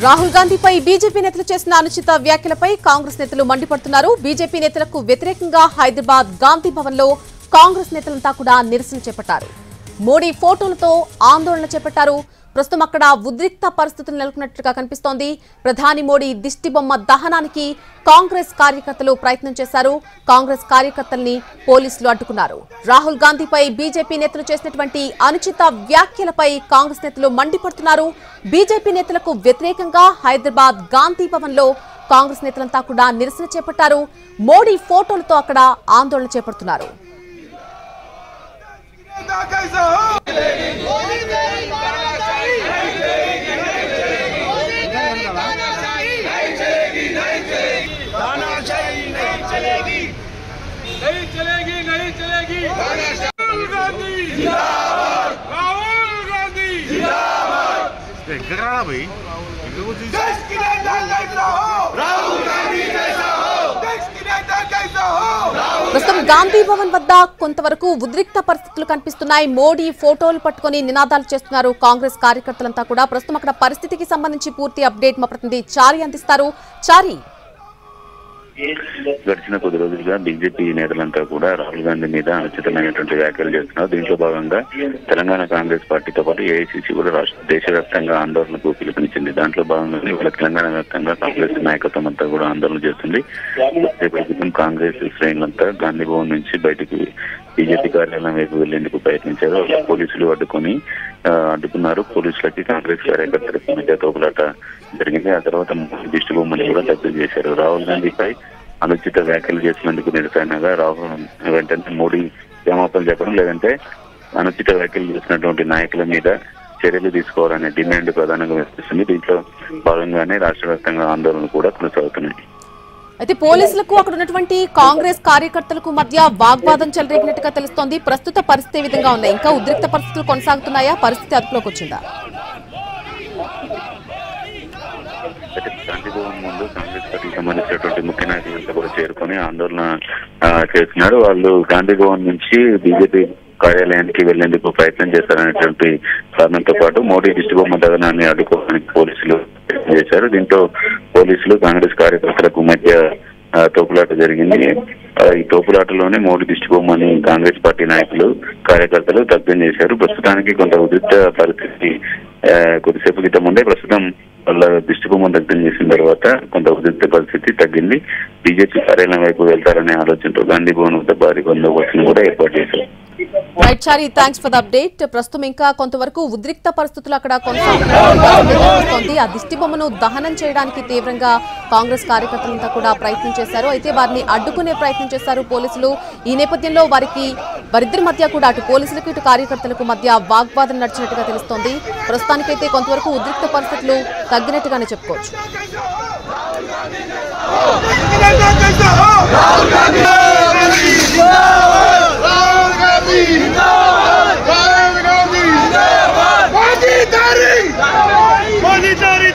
Rahul గాంధీపై BJP నేతలు చేసిన అనుచిత వ్యాఖ్యలపై కాంగ్రెస్ నేతలు మండిపడుతున్నారు బీజేపీ నేతలకు వ్యతిరేకంగా హైదరాబాద్ గాంధీ భవన్ లో కాంగ్రెస్ నేతలంతా కూడా నిరసన చేపట్టారు మోడీ ఫోటోలతో ఆందోళన చేపట్టారు ప్రస్తుతం అక్కడ ఉద్రిక్త పరిస్థితులు నెలకొన్నట్లుగా కనిపిస్తోంది ప్రధాని మోడీ దిష్టిబొమ్మ దహనానికి కాంగ్రెస్ కార్యకర్తలు ప్రయత్నం చేశారు కాంగ్రెస్ కార్యకర్తల్ని పోలీసులు అడ్డుకున్నారు రాహుల్ గాంధీపై బీజేపీ నేతలు చేసినటువంటి అనుచిత వ్యాఖ్యలపై కాంగ్రెస్ నేతలు మండిపడుతున్నారు బీజేపీ నేతలకు వ్యతిరేకంగా హైదరాబాద్ గాంధీ భవన్ లో కాంగ్రెస్ నేతలంతా కూడా నిరసన చేపట్టారు మోడీ ఫోటోలతో అక్కడ ఆందోళన చేపడుతున్నారు कैसा हो तानाशाही नहीं चलेगी नहीं चलेगी नहीं चलेगी राहुल गांधी राहुल गांधी ఎక్కడ రా భయ్ ఇక్కడ కూర్చో. देश की नेता कैसा हो राहुल गांधी जैसा हो देश की नेता कैसा हो ప్రస్తుతం గాంధీ భవన్ వద్ద కొంతవరకు ఉద్రిక్త పరిస్థితులు కనిపిస్తున్నాయి మోడీ ఫోటోలు పట్టుకొని నినాదాలు చేస్తున్నారు కాంగ్రెస్ కార్యకర్తలంతా కూడా ప్రస్తుతం అక్కడ పరిస్థితికి సంబంధించి పూర్తి అప్డేట్ మా ప్రతినిధి చారి అందిస్తారు చారి గడిచిన కొద్ది రోజులుగా బీజేపీ నేతలంతా కూడా రాహుల్ గాంధీ మీద అనుచితమైనటువంటి వ్యాఖ్యలు చేస్తున్నారు దీంట్లో భాగంగా తెలంగాణ కాంగ్రెస్ పార్టీతో పాటు ఏఐసీసీ కూడా రాష్ట్ర దేశవ్యాప్తంగా ఆందోళనకు పిలుపునిచ్చింది దాంట్లో భాగంగానే ఇవాళ తెలంగాణ వ్యాప్తంగా కాంగ్రెస్ నాయకత్వం అంతా కూడా ఆందోళన చేస్తుంది రేపటి క్రితం కాంగ్రెస్ శ్రేణులంతా గాంధీ భవన్ నుంచి బయటికి బీజేపీ కార్యాలయం వైపు వెళ్లేందుకు ప్రయత్నించారు అలా పోలీసులు అడ్డుకొని ఆ, అడ్డుకున్నారు పోలీసులకి కాంగ్రెస్ కార్యకర్తలకు మధ్య తోపులాట జరిగింది ఆ తర్వాత దిష్టి బొమ్మని కూడా దగ్ధం చేశారు రాహుల్ గాంధీపై అనుచిత వ్యాఖ్యలు చేసినందుకు నిరసనగా రాహుల్ వెంటనే మోడీ క్షమాపణలు చెప్పడం లేదంటే అనుచిత వ్యాఖ్యలు చేసినటువంటి నాయకుల మీద చర్యలు తీసుకోవాలనే డిమాండ్ ప్రధానంగా వినిపిస్తుంది దీంట్లో భాగంగానే రాష్ట్ర వ్యాప్తంగా ఆందోళనలు కూడా కొనసాగుతున్నాయి అయితే పోలీసులకు అక్కడ ఉన్నటువంటి కాంగ్రెస్ కార్యకర్తలకు మధ్య వాగ్వాదం చెలరేగినట్టుగా తెలుస్తోంది ప్రస్తుత పరిస్థితి ఏ విధంగా ఉన్నాయి ఇంకా ఉద్రిక్త పరిస్థితులు కొనసాగుతున్నాయా పరిస్థితి అదుపులోకి వచ్చిందా అయితే గాంధీ భవన్ ముందు కాంగ్రెస్ పార్టీకి సంబంధించినటువంటి ముఖ్య నాయకులంతా కూడా చేరుకొని ఆందోళన ఆ, చేస్తున్నారు వాళ్ళు గాంధీ భవన్ నుంచి బీజేపీ కార్యాలయానికి వెళ్లేందుకు ప్రయత్నం చేస్తారనేటువంటి కారణంతో పాటు మోడీ దిష్టిబొమ్మ దగనాన్ని అడ్డుకోవడానికి పోలీసులు ప్రయత్నం చేశారు దీంతో పోలీసులు కాంగ్రెస్ కార్యకర్తలకు మధ్య ఆ, తోపులాట జరిగింది ఆ, ఈ తోపులాటలోనే మోడీ దిష్టిబొమ్మని కాంగ్రెస్ పార్టీ నాయకులు కార్యకర్తలు దగ్ధం చేశారు ప్రస్తుతానికి కొంత ఉద్రిక్త పరిస్థితి ఆ, కొద్దిసేపు క్రితం ఉండే ప్రస్తుతం వాళ్ళ దిష్టిబొమ్మ దగ్ధం చేసిన తర్వాత కొంత ఉద్రిక్త పరిస్థితి తగ్గింది బీజేపీ కార్యాలయం వైపు వెళ్తారనే ఆలోచనతో గాంధీ భవన్ వద్ద భారీ బందోబస్తును కూడా ఏర్పాటు చేశారు right Chari thanks for the update ప్రస్తుతం ఇంకా కొంతవరకు ఉద్రిక్త పరిస్థితులు అక్కడ కొనసాగుతుంది ఆ దిష్టి బొమ్మను దహనం చేయడానికి తీవ్రంగా కాంగ్రెస్ కార్యకర్తలంతా కూడా ప్రయత్నం చేశారు అయితే వారిని అడ్డుకునే ప్రయత్నం చేశారు పోలీసులు ఈ నేపథ్యంలో వారికి వారిద్దరి మధ్య కూడా అటు పోలీసులకు ఇటు కార్యకర్తలకు మధ్య వాగ్వాదం నడిచినట్టుగా తెలుస్తోంది ప్రస్తుతానికైతే కొంతవరకు ఉద్రిక్త పరిస్థితులు తగ్గినట్టుగానే చెప్పుకోవచ్చు देश की नेता कैसा हो राहुल गांधी